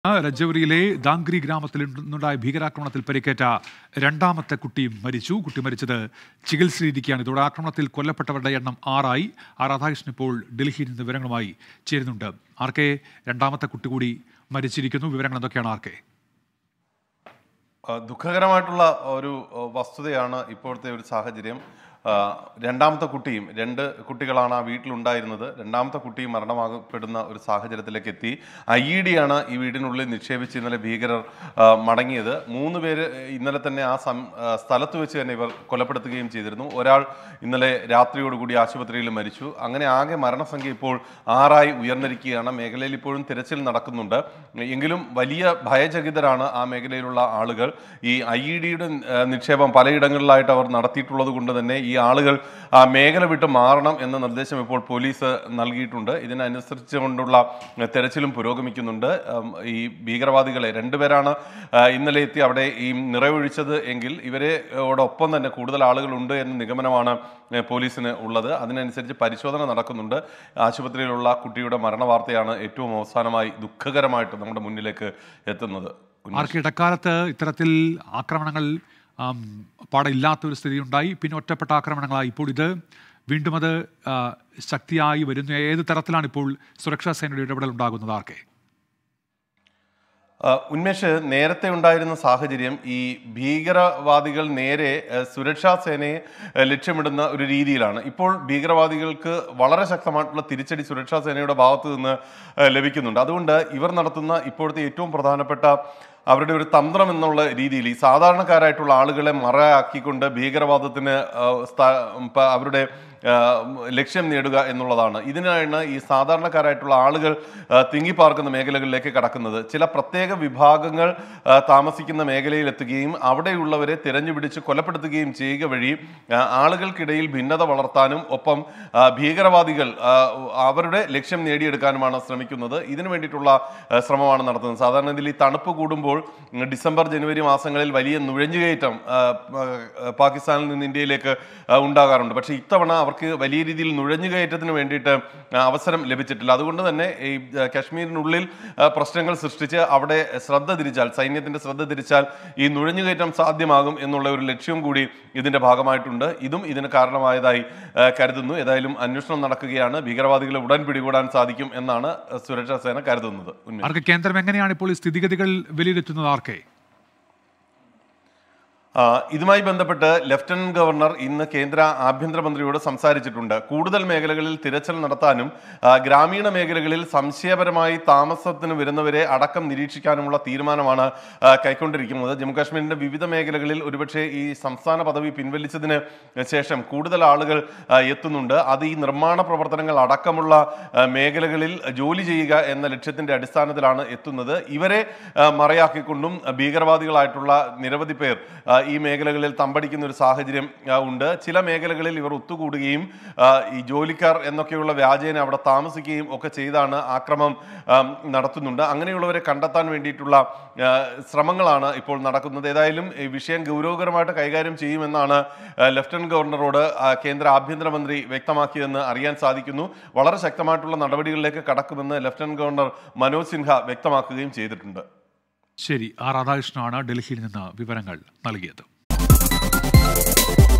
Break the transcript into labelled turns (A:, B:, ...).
A: രജൌരിയിലെ ദാംഗ്രി ഗ്രാമത്തിൽ നിന്നുണ്ടായ ഭീകരാക്രമണത്തിൽ പരിക്കേറ്റ രണ്ടാമത്തെ കുട്ടിയും മരിച്ചു കുട്ടി മരിച്ചത് ചികിത്സയിലിരിക്കുകയാണ് ഇതോടെ ആക്രമണത്തിൽ കൊല്ലപ്പെട്ടവരുടെ എണ്ണം ആറായി ആർ രാധാകൃഷ്ണൻ ഇപ്പോൾ ഡൽഹിയിൽ നിന്ന് വിവരങ്ങളുമായി ചേരുന്നുണ്ട് ആർ കെ രണ്ടാമത്തെ കുട്ടി കൂടി മരിച്ചിരിക്കുന്നു വിവരങ്ങൾ എന്തൊക്കെയാണ് ആർ കെ
B: ആ, ദുഃഖകരമായിട്ടുള്ള ഒരു ആ, വസ്തുതയാണ് ഇപ്പോഴത്തെ ഒരു സാഹചര്യം ആ, രണ്ടാമത്തെ കുട്ടിയും രണ്ട് കുട്ടികളാണ് ആ വീട്ടിലുണ്ടായിരുന്നത് രണ്ടാമത്തെ കുട്ടിയും മരണമാകപ്പെടുന്ന ഒരു സാഹചര്യത്തിലേക്ക് എത്തി ഐ ഇ ഡി ആണ് ഈ വീടിനുള്ളിൽ നിക്ഷേപിച്ച് ഇന്നലെ ഭീകരർ ആ, മടങ്ങിയത് മൂന്ന് പേര് ഇന്നലെ തന്നെ ആ സം ആ, സ്ഥലത്ത് വെച്ച് തന്നെ ഇവർ കൊലപ്പെടുത്തുകയും ചെയ്തിരുന്നു ഒരാൾ ഇന്നലെ രാത്രിയോടുകൂടി ആശുപത്രിയിൽ മരിച്ചു അങ്ങനെ ആകെ മരണസംഖ്യ ഇപ്പോൾ ആറായി ഉയർന്നിരിക്കുകയാണ് മേഖലയിൽ ഇപ്പോഴും തിരച്ചിൽ നടക്കുന്നുണ്ട് എങ്കിലും വലിയ ഭയചകിതരാണ് ആ മേഖലയിലുള്ള ആളുകൾ ഈ ഐ ഇ ഡിയുടെ നിക്ഷേപം പലയിടങ്ങളിലായിട്ട് അവർ നടത്തിയിട്ടുള്ളത് കൊണ്ട് തന്നെ ഈ ആളുകൾ ആ മേഖല വിട്ട് മാറണം എന്ന നിർദ്ദേശം ഇപ്പോൾ പോലീസ് നൽകിയിട്ടുണ്ട് ഇതിനനുസരിച്ചുകൊണ്ടുള്ള തെരച്ചിലും പുരോഗമിക്കുന്നുണ്ട് ഉം, ഈ ഭീകരവാദികളെ രണ്ടുപേരാണ് ആ, ഇന്നലെ എത്തി അവിടെ ഈ നിറയൊഴിച്ചത് എങ്കിൽ ഇവരോടൊപ്പം തന്നെ കൂടുതൽ ആളുകളുണ്ട് എന്ന നിഗമനമാണ് ഏ, പോലീസിന് ഉള്ളത് അതിനനുസരിച്ച് പരിശോധന നടക്കുന്നുണ്ട് ആശുപത്രിയിലുള്ള കുട്ടിയുടെ മരണവാർത്തയാണ് ഏറ്റവും അവസാനമായി ദുഃഖകരമായിട്ട് നമ്മുടെ മുന്നിലേക്ക് എത്തുന്നത്
A: ആർ കെ ഇടക്കാലത്ത് ഇത്തരത്തിൽ ആക്രമണങ്ങൾ ആം, പാടെ ഇല്ലാത്ത ഒരു സ്ഥിതി ഉണ്ടായി പിന്നെ ഒറ്റപ്പെട്ട ആക്രമണങ്ങളായി ഇപ്പോൾ ഇത് വീണ്ടും അത് ആ, ശക്തിയായി വരുന്നു ഏത് തരത്തിലാണ് ഇപ്പോൾ സുരക്ഷാ സേനയുടെ ഇടപെടൽ ഉണ്ടാകുന്നത് ആർ കെ
B: ആ, ഉന്മേഷ് നേരത്തെ ഉണ്ടായിരുന്ന സാഹചര്യം ഈ ഭീകരവാദികൾ നേരെ ആ, സുരക്ഷാ സേനയെ ആ, ലക്ഷ്യമിടുന്ന ഒരു രീതിയിലാണ് ഇപ്പോൾ ഭീകരവാദികൾക്ക് വളരെ ശക്തമായിട്ടുള്ള തിരിച്ചടി സുരക്ഷാ സേനയുടെ ഭാഗത്തു നിന്ന് ആ, ലഭിക്കുന്നുണ്ട് അതുകൊണ്ട് ഇവർ നടത്തുന്ന ഇപ്പോഴത്തെ ഏറ്റവും പ്രധാനപ്പെട്ട അവരുടെ ഒരു തന്ത്രം എന്നുള്ള രീതിയിൽ ഈ സാധാരണക്കാരായിട്ടുള്ള ആളുകളെ മറയാക്കിക്കൊണ്ട് ഭീകരവാദത്തിന് ആ, സ്ഥാ- പ- അവരുടെ ആ, ലക്ഷ്യം നേടുക എന്നുള്ളതാണ് ഇതിനാണ് ഈ സാധാരണക്കാരായിട്ടുള്ള ആളുകൾ ആ, തിങ്ങിപ്പാർക്കുന്ന മേഖലകളിലേക്ക് കടക്കുന്നത് ചില പ്രത്യേക വിഭാഗങ്ങൾ ആ, താമസിക്കുന്ന മേഖലയിൽ എത്തുകയും അവിടെയുള്ളവരെ തിരഞ്ഞുപിടിച്ച് കൊലപ്പെടുത്തുകയും ചെയ്യുക വഴി ആ, ആളുകൾക്കിടയിൽ ഭിന്നത വളർത്താനും ഒപ്പം ആ, ഭീകരവാദികൾ ആ, അവരുടെ ലക്ഷ്യം നേടിയെടുക്കാനുമാണ് ശ്രമിക്കുന്നത് ഇതിനു വേണ്ടിയിട്ടുള്ള ആ, ശ്രമമാണ് നടത്തുന്നത് സാധാരണ ഇതിൽ ഈ തണുപ്പ് കൂടുമ്പോൾ ഉം, ഡിസംബർ ജനുവരി മാസങ്ങളിൽ വലിയ നുഴഞ്ഞുകയറ്റം ആ, ആ, പാകിസ്ഥാനിൽ നിന്ന് ഇന്ത്യയിലേക്ക് ആ, ഉണ്ടാകാറുണ്ട് പക്ഷേ ഇത്തവണ അവർക്ക് വലിയ രീതിയിൽ നുഴഞ്ഞുകയറ്റത്തിന് വേണ്ടിയിട്ട് ആ, അവസരം ലഭിച്ചിട്ടില്ല അതുകൊണ്ട് തന്നെ ഈ ആ, കശ്മീരിനുള്ളിൽ ആ, പ്രശ്നങ്ങൾ സൃഷ്ടിച്ച് അവിടെ ശ്രദ്ധ തിരിച്ചാൽ സൈന്യത്തിന്റെ ശ്രദ്ധ തിരിച്ചാൽ ഈ നുഴഞ്ഞുകയറ്റം സാധ്യമാകും എന്നുള്ള ഒരു ലക്ഷ്യവും കൂടി ഇതിന്റെ ഭാഗമായിട്ടുണ്ട് ഇതും ഇതിന് കാരണമായതായി ആ, കരുതുന്നു ഏതായാലും അന്വേഷണം നടക്കുകയാണ് ഭീകരവാദികളെ ഉടൻ പിടികൂടാൻ സാധിക്കും എന്നാണ് ആ, സുരക്ഷാ സേന കരുതുന്നത് ഉന്മേഷ്.
A: ആർ കെ കേന്ദ്രം എങ്ങനെയാണ് ഇപ്പോൾ ഈ സ്ഥിതിഗതികൾ വിലയിരുത്തുന്നത് ആർ കെ
B: ആ, ഇതുമായി ബന്ധപ്പെട്ട് ലഫ്റ്റനന്റ് ഗവർണർ ഇന്ന് കേന്ദ്ര ആഭ്യന്തരമന്ത്രിയോട് സംസാരിച്ചിട്ടുണ്ട് കൂടുതൽ മേഖലകളിൽ തിരച്ചിൽ നടത്താനും ആ, ഗ്രാമീണ മേഖലകളിൽ സംശയപരമായി താമസത്തിന് വരുന്നവരെ അടക്കം നിരീക്ഷിക്കാനുമുള്ള തീരുമാനമാണ് ആ, കൈക്കൊണ്ടിരിക്കുന്നത് ജമ്മുകാശ്മീരിന്റെ വിവിധ മേഖലകളിൽ ഒരുപക്ഷെ ഈ സംസ്ഥാന പദവി പിൻവലിച്ചതിന് ശേഷം കൂടുതൽ ആളുകൾ ആ, എത്തുന്നുണ്ട് അത് ഈ നിർമ്മാണ പ്രവർത്തനങ്ങൾ അടക്കമുള്ള ആ, മേഖലകളിൽ ജോലി ചെയ്യുക എന്ന ലക്ഷ്യത്തിന്റെ അടിസ്ഥാനത്തിലാണ് എത്തുന്നത് ഇവരെ ആ, മറയാക്കിക്കൊണ്ടും ഭീകരവാദികളായിട്ടുള്ള നിരവധി പേർ ആ, ഈ മേഖലകളിൽ തമ്പടിക്കുന്ന ഒരു സാഹചര്യം ആ, ഉണ്ട് ചില മേഖലകളിൽ ഇവർ ഒത്തുകൂടുകയും ആ, ഈ ജോലിക്കാർ എന്നൊക്കെയുള്ള വ്യാജേന അവിടെ താമസിക്കുകയും ഒക്കെ ചെയ്താണ് ആക്രമം ആ, നടത്തുന്നുണ്ട് അങ്ങനെയുള്ളവരെ കണ്ടെത്താൻ വേണ്ടിയിട്ടുള്ള ആ, ശ്രമങ്ങളാണ് ഇപ്പോൾ നടക്കുന്നത് ഏതായാലും ഈ വിഷയം ഗൗരവകരമായിട്ട് കൈകാര്യം ചെയ്യുമെന്നാണ് ആ, ലഫ്റ്റനന്റ് ഗവർണറോട് ആ, കേന്ദ്ര ആഭ്യന്തരമന്ത്രി വ്യക്തമാക്കിയതെന്ന് അറിയാൻ സാധിക്കുന്നു വളരെ ശക്തമായിട്ടുള്ള നടപടികളിലേക്ക് കടക്കുമെന്ന് ലഫ്റ്റനന്റ് ഗവർണർ മനോജ് സിൻഹ വ്യക്തമാക്കുകയും ചെയ്തിട്ടുണ്ട്
A: ശരി ആർ രാധാകൃഷ്ണനാണ് ഡൽഹിയിൽ നിന്ന് വിവരങ്ങൾ നൽകിയത്